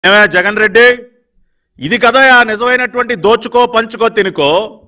ఏమయ్యా జగన్ రెడ్డి ఇది కదా నిజమైనటువంటి దోచుకో పంచుకో తినుకో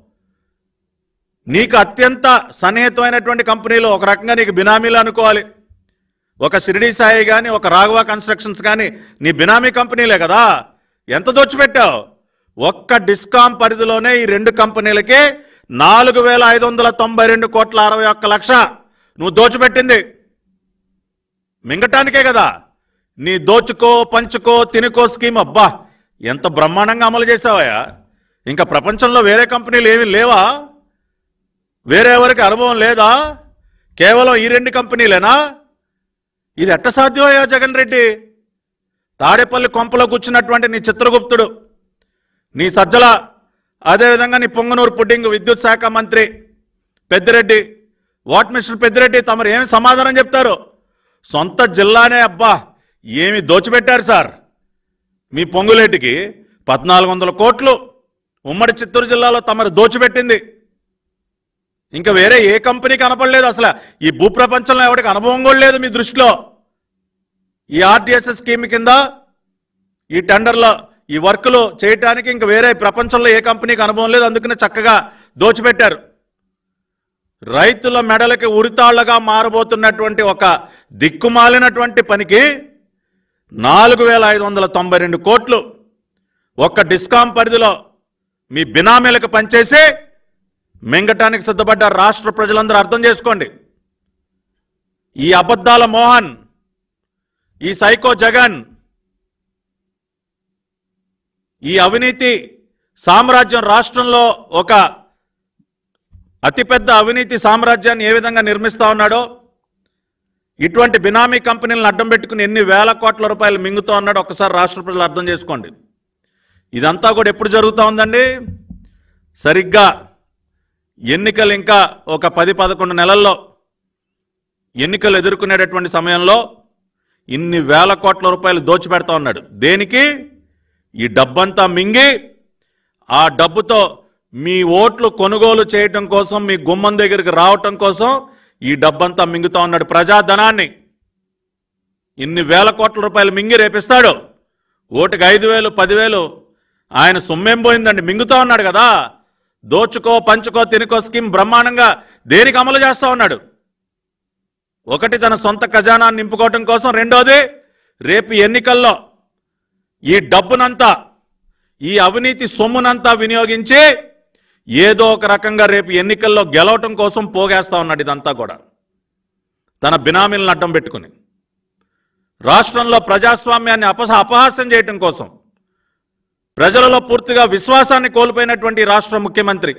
నీకు అత్యంత సన్నిహితమైనటువంటి కంపెనీలు ఒక రకంగా నీకు బినామీలు అనుకోవాలి ఒక షిరిడి సాయి కానీ ఒక రాఘవ కన్స్ట్రక్షన్స్ కానీ నీ బినామీ కంపెనీలే కదా ఎంత దోచిపెట్టావు ఒక్క డిస్కాం పరిధిలోనే ఈ రెండు కంపెనీలకి నాలుగు వేల ఐదు వందల తొంభై రెండు కోట్ల అరవై ఒక్క లక్ష నువ్వు దోచిపెట్టింది మింగటానికే కదా నీ దోచుకో పంచుకో తినుకో స్కీమ్ అబ్బా ఎంత బ్రహ్మాండంగా అమలు చేసావయ్యా ఇంకా ప్రపంచంలో వేరే కంపెనీలు ఏమీ లేవా వేరే ఎవరికి అనుభవం లేదా కేవలం ఈ రెండు కంపెనీలేనా ఇది ఎట్ట సాధ్యమయ్యా జగన్ రెడ్డి తాడేపల్లి కొంపలో కూర్చున్నటువంటి నీ చిత్రగుప్తుడు నీ సజ్జల అదేవిధంగా నీ పొంగనూరు పుడ్డింగ్ విద్యుత్ శాఖ మంత్రి పెద్దిరెడ్డి వాట్ మిస్టర్ పెద్దిరెడ్డి తమరు ఏమి సమాధానం చెప్తారు సొంత జిల్లానే అబ్బా ఏమి దోచిపెట్టారు సార్ మీ పొంగులేటికి పద్నాలుగు వందల కోట్లు ఉమ్మడి చిత్తూరు జిల్లాలో తమరు దోచిపెట్టింది ఇంకా వేరే ఏ కంపెనీ కనపడలేదు అసలు ఈ భూప్రపంచంలో ఎవరికి అనుభవం కూడా లేదు మీ దృష్టిలో ఈ ఆర్టీఎస్ఎస్ స్కీమ్ కింద ఈ టెండర్లో ఈ వర్క్లు చేయటానికి ఇంకా వేరే ప్రపంచంలో ఏ కంపెనీకి అనుభవం లేదు అందుకనే చక్కగా దోచిపెట్టారు రైతుల మెడలకి ఉరితాళ్లగా మారబోతున్నటువంటి ఒక దిక్కుమాలినటువంటి పనికి నాలుగు వేల ఐదు వందల తొంభై రెండు కోట్లు ఒక్క డిస్కాం పరిధిలో మీ బినామీలకు పనిచేసి మింగటానికి సిద్ధపడ్డ రాష్ట్ర ప్రజలందరూ అర్థం చేసుకోండి ఈ అబద్ధాల మోహన్ ఈ సైకో జగన్ ఈ అవినీతి సామ్రాజ్యం రాష్ట్రంలో ఒక అతిపెద్ద అవినీతి సామ్రాజ్యాన్ని ఏ విధంగా నిర్మిస్తా ఉన్నాడో ఇటువంటి బినామీ కంపెనీలను అడ్డం పెట్టుకుని ఎన్ని వేల కోట్ల రూపాయలు మింగుతా ఉన్నాడో ఒకసారి రాష్ట్ర ప్రజలు అర్థం చేసుకోండి ఇదంతా కూడా ఎప్పుడు జరుగుతూ ఉందండి సరిగ్గా ఎన్నికలు ఇంకా ఒక పది పదకొండు నెలల్లో ఎన్నికలు ఎదుర్కొనేటటువంటి సమయంలో ఇన్ని వేల కోట్ల రూపాయలు దోచిపెడతా ఉన్నాడు దేనికి ఈ డబ్బంతా మింగి ఆ డబ్బుతో మీ ఓట్లు కొనుగోలు చేయటం కోసం మీ గుమ్మం దగ్గరికి రావటం కోసం ఈ డబ్బంతా మింగుతా ఉన్నాడు ప్రజాధనాన్ని ఇన్ని వేల కోట్ల రూపాయలు మింగి రేపిస్తాడు ఓటుకి ఐదు వేలు పదివేలు ఆయన సొమ్మేం పోయిందండి మింగుతా ఉన్నాడు కదా దోచుకో పంచుకో తినుకో స్కీమ్ బ్రహ్మాండంగా దేనికి అమలు చేస్తా ఉన్నాడు ఒకటి తన సొంత ఖజానాన్ని నింపుకోవటం కోసం రెండోది రేపు ఎన్నికల్లో ఈ డబ్బునంతా ఈ అవినీతి సొమ్మునంతా వినియోగించి ఏదో ఒక రకంగా రేపు ఎన్నికల్లో గెలవటం కోసం పోగేస్తా ఉన్నాడు ఇదంతా కూడా తన బినామీలను అడ్డం పెట్టుకుని రాష్ట్రంలో ప్రజాస్వామ్యాన్ని అపస అపహాస్యం చేయటం కోసం ప్రజలలో పూర్తిగా విశ్వాసాన్ని కోల్పోయినటువంటి రాష్ట్ర ముఖ్యమంత్రి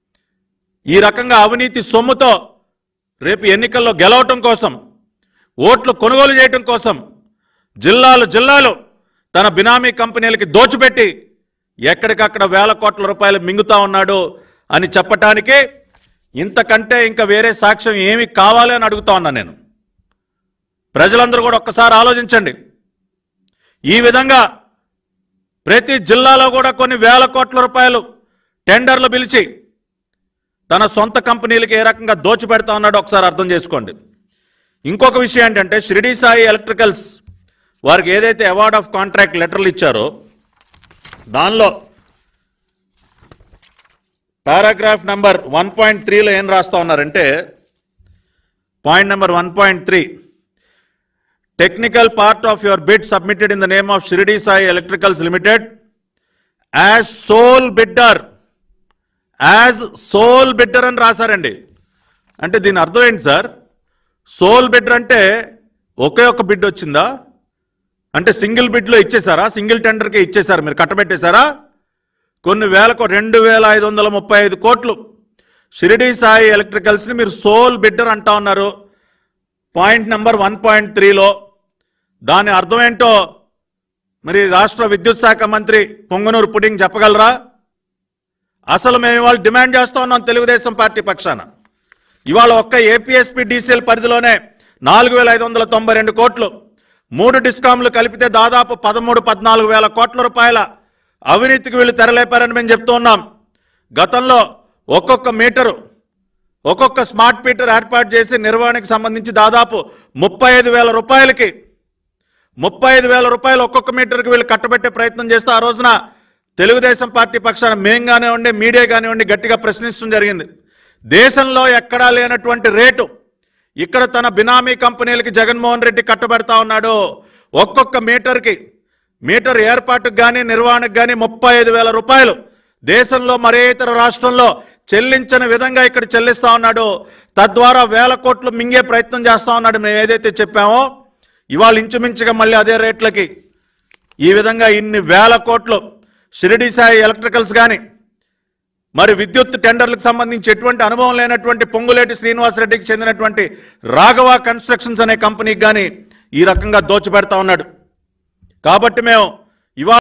ఈ రకంగా అవినీతి సొమ్ముతో రేపు ఎన్నికల్లో గెలవటం కోసం ఓట్లు కొనుగోలు చేయటం కోసం జిల్లాలు జిల్లాలు తన బినామీ కంపెనీలకి దోచిపెట్టి ఎక్కడికక్కడ వేల కోట్ల రూపాయలు మింగుతా ఉన్నాడు అని చెప్పటానికి ఇంతకంటే ఇంకా వేరే సాక్ష్యం ఏమి కావాలి అని అడుగుతా ఉన్నా నేను ప్రజలందరూ కూడా ఒక్కసారి ఆలోచించండి ఈ విధంగా ప్రతి జిల్లాలో కూడా కొన్ని వేల కోట్ల రూపాయలు టెండర్లు పిలిచి తన సొంత కంపెనీలకి ఏ రకంగా దోచిపెడతా ఉన్నాడో ఒకసారి అర్థం చేసుకోండి ఇంకొక విషయం ఏంటంటే షిరిడి సాయి ఎలక్ట్రికల్స్ వారికి ఏదైతే అవార్డ్ ఆఫ్ కాంట్రాక్ట్ లెటర్లు ఇచ్చారో దానిలో పారాగ్రాఫ్ నంబర్ వన్ పాయింట్ త్రీలో ఏం రాస్తా ఉన్నారంటే point number one point three technical part of your bid submitted in the name of Shirdi Sai electricals limited as sole bidder as sole bidder అని రాశారండి అంటే దీని అర్థం ఏంటి సార్ సోల్ బిడ్డర్ అంటే ఒకే ఒక్క బిడ్ వచ్చిందా అంటే సింగిల్ బిడ్లో ఇచ్చేసారా సింగిల్ టెండర్కే ఇచ్చేసారా మీరు కట్టబెట్టేశారా కొన్ని వేలకు రెండు వేల ఐదు వందల ముప్పై ఐదు కోట్లు షిరిడి సాయి ఎలక్ట్రికల్స్ని మీరు సోల్ బిడ్డర్ అంటా ఉన్నారు పాయింట్ నెంబర్ వన్ పాయింట్ త్రీలో దాని అర్థం ఏంటో మరి రాష్ట్ర విద్యుత్ శాఖ మంత్రి పొంగనూరు పుడింగ్ చెప్పగలరా అసలు మేము ఇవాళ డిమాండ్ చేస్తా ఉన్నాం తెలుగుదేశం పార్టీ పక్షాన ఇవాళ ఒక్క ఏపీఎస్పీ డీసీఎల్ పరిధిలోనే నాలుగు వేల ఐదు వందల తొంభై రెండు కోట్లు మూడు డిస్కాంలు కలిపితే దాదాపు పదమూడు పద్నాలుగు వేల కోట్ల రూపాయల అవినీతికి వీళ్ళు తెరలేపారని మేము చెప్తూ ఉన్నాం గతంలో ఒక్కొక్క మీటరు ఒక్కొక్క స్మార్ట్ మీటర్ ఏర్పాటు చేసి నిర్వహణకు సంబంధించి దాదాపు ముప్పై ఐదు వేల రూపాయలకి ముప్పై ఐదు వేల రూపాయలు ఒక్కొక్క మీటర్కి వీళ్ళు కట్టబెట్టే ప్రయత్నం చేస్తే ఆ రోజున తెలుగుదేశం పార్టీ పక్షాన మేం కానివ్వండి మీడియా కానివ్వండి గట్టిగా ప్రశ్నించడం జరిగింది దేశంలో ఎక్కడా లేనటువంటి రేటు ఇక్కడ తన బినామీ కంపెనీలకి జగన్మోహన్ రెడ్డి కట్టబెడతా ఉన్నాడు ఒక్కొక్క మీటర్కి మీటర్ ఏర్పాటుకు కానీ నిర్వహణకు కానీ ముప్పై ఐదు వేల రూపాయలు దేశంలో మరే ఇతర రాష్ట్రంలో చెల్లించని విధంగా ఇక్కడ చెల్లిస్తా ఉన్నాడు తద్వారా వేల కోట్లు మింగే ప్రయత్నం చేస్తా ఉన్నాడు మేము ఏదైతే చెప్పామో ఇవాళ ఇంచుమించుగా మళ్ళీ అదే రేట్లకి ఈ విధంగా ఇన్ని వేల కోట్లు షిరిడి సాయి ఎలక్ట్రికల్స్ కానీ మరి విద్యుత్ టెండర్లకు సంబంధించి ఎటువంటి అనుభవం లేనటువంటి పొంగులేటి శ్రీనివాసరెడ్డికి చెందినటువంటి రాఘవ కన్స్ట్రక్షన్స్ అనే కంపెనీకి కానీ ఈ రకంగా దోచిపెడతా ఉన్నాడు కాబట్టి మేము